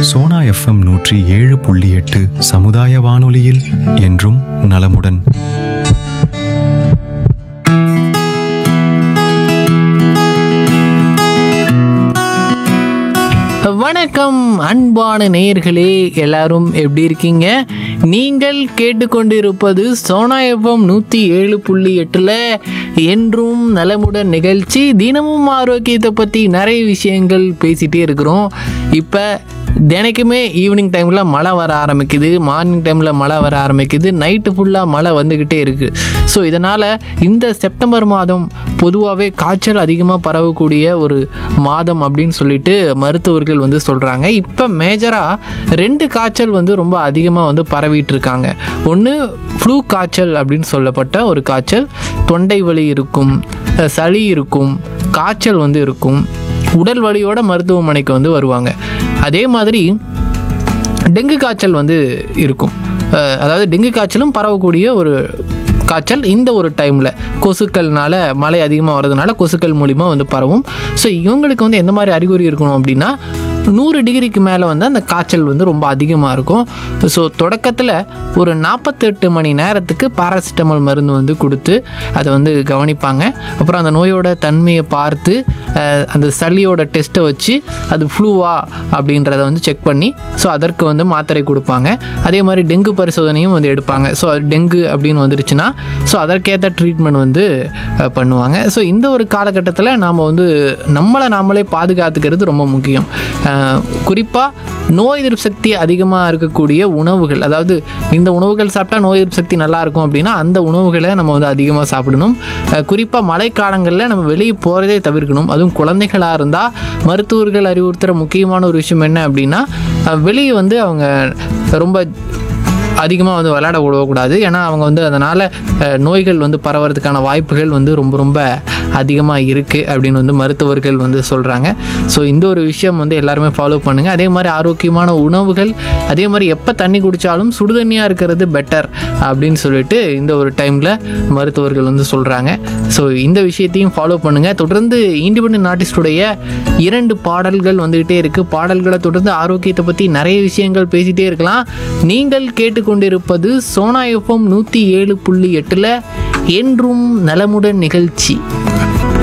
Sona FM நூற்றி ஏழு புள்ளி எட்டு சமுதாய வானொலியில் என்றும் நலமுடன் வணக்கம் அன்பான நேயர்களே எல்லாரும் எப்படி இருக்கீங்க நீங்கள் கேட்டுக்கொண்டிருப்பது சோனா எஃப்எம் நூற்றி ஏழு புள்ளி எட்டில் என்றும் நலமுடன் நிகழ்ச்சி தினமும் ஆரோக்கியத்தை பற்றி நிறைய விஷயங்கள் பேசிகிட்டே இருக்கிறோம் இப்போ தினைக்குமே ஈவினிங் டைமில் மழை வர ஆரம்பிக்குது மார்னிங் டைமில் மழை வர ஆரம்பிக்குது நைட்டு ஃபுல்லாக மழை வந்துக்கிட்டே இருக்குது ஸோ இதனால் இந்த செப்டம்பர் மாதம் பொதுவாகவே காய்ச்சல் அதிகமாக பரவக்கூடிய ஒரு மாதம் அப்படின்னு சொல்லிட்டு மருத்துவர்கள் வந்து சொல்கிறாங்க இப்போ மேஜராக ரெண்டு காய்ச்சல் வந்து ரொம்ப அதிகமாக வந்து பரவிட்டு இருக்காங்க ஒன்று ஃப்ளூ காய்ச்சல் அப்படின்னு சொல்லப்பட்ட ஒரு காய்ச்சல் தொண்டை வலி இருக்கும் அஹ் சளி இருக்கும் காய்ச்சல் வந்து இருக்கும் உடல் வலியோட மருத்துவமனைக்கு வந்து வருவாங்க அதே மாதிரி டெங்கு காய்ச்சல் வந்து இருக்கும் அஹ் அதாவது டெங்கு காய்ச்சலும் பரவக்கூடிய ஒரு காய்ச்சல் இந்த ஒரு டைமில் கொசுக்கள்னால மழை அதிகமாக வர்றதுனால கொசுக்கள் மூலிமா வந்து பரவும் ஸோ இவங்களுக்கு வந்து எந்த மாதிரி அறிகுறி இருக்கணும் அப்படின்னா நூறு டிகிரிக்கு மேலே வந்து அந்த காய்ச்சல் வந்து ரொம்ப அதிகமாக இருக்கும் ஸோ தொடக்கத்தில் ஒரு நாற்பத்தெட்டு மணி நேரத்துக்கு பாராசிட்டமால் மருந்து வந்து கொடுத்து அதை வந்து கவனிப்பாங்க அப்புறம் அந்த நோயோட தன்மையை பார்த்து அஹ், அந்த சளியோட டெஸ்ட்டை வச்சு அது ஃப்ளூவா அப்படின்றத வந்து செக் பண்ணி ஸோ அதற்கு வந்து மாத்திரை கொடுப்பாங்க அதே மாதிரி டெங்கு பரிசோதனையும் வந்து எடுப்பாங்க ஸோ டெங்கு அப்படின்னு வந்துருச்சுன்னா ஸோ அதற்கேற்ற ட்ரீட்மெண்ட் வந்து அஹ், பண்ணுவாங்க ஸோ இந்த ஒரு காலகட்டத்தில் நாம் வந்து நம்மளை நாமளே பாதுகாத்துக்கிறது ரொம்ப முக்கியம் குறிப்பாக நோய் எதிர்ப்பு சக்தி அதிகமாக இருக்கக்கூடிய உணவுகள் அதாவது இந்த உணவுகள் சாப்பிட்டா நோய் எதிர்ப்பு சக்தி நல்லா இருக்கும் அப்படின்னா அந்த உணவுகளை நம்ம வந்து அதிகமாக சாப்பிடணும் குறிப்பாக மழைக்காலங்களில் நம்ம வெளியே போகிறதே தவிர்க்கணும் அதுவும் குழந்தைகளாக இருந்தால் மருத்துவர்கள் அறிவுறுத்துகிற முக்கியமான ஒரு விஷயம் என்ன அப்படின்னா அஹ், வெளியே வந்து அவங்க ரொம்ப அதிகமாக வந்து விளையாட விடக்கூடாது ஏன்னா அவங்க வந்து அதனால் நோய்கள் வந்து பரவறதுக்கான வாய்ப்புகள் வந்து ரொம்ப ரொம்ப அதிகமாக இருக்குது அப்படின்னு வந்து மருத்துவர்கள் வந்து சொல்கிறாங்க ஸோ இந்த ஒரு விஷயம் வந்து எல்லாருமே ஃபாலோ பண்ணுங்கள் அதே மாதிரி ஆரோக்கியமான உணவுகள் அதே மாதிரி எப்போ தண்ணி குடித்தாலும் சுடுதண்ணியாக இருக்கிறது பெட்டர் அப்படின்னு சொல்லிட்டு இந்த ஒரு டைமில் மருத்துவர்கள் வந்து சொல்கிறாங்க ஸோ இந்த விஷயத்தையும் ஃபாலோ பண்ணுங்கள் தொடர்ந்து இண்டிபெண்ட் ஆர்டிஸ்டுடைய இரண்டு பாடல்கள் வந்துகிட்டே இருக்குது பாடல்களை தொடர்ந்து ஆரோக்கியத்தை பற்றி நிறைய விஷயங்கள் பேசிகிட்டே இருக்கலாம் நீங்கள் கேட்டுக்கொண்டிருப்பது சோனா எஃப்எம் நூற்றி ஏழு புள்ளி எட்டில் என்றும் நலமுடன் நிகழ்ச்சி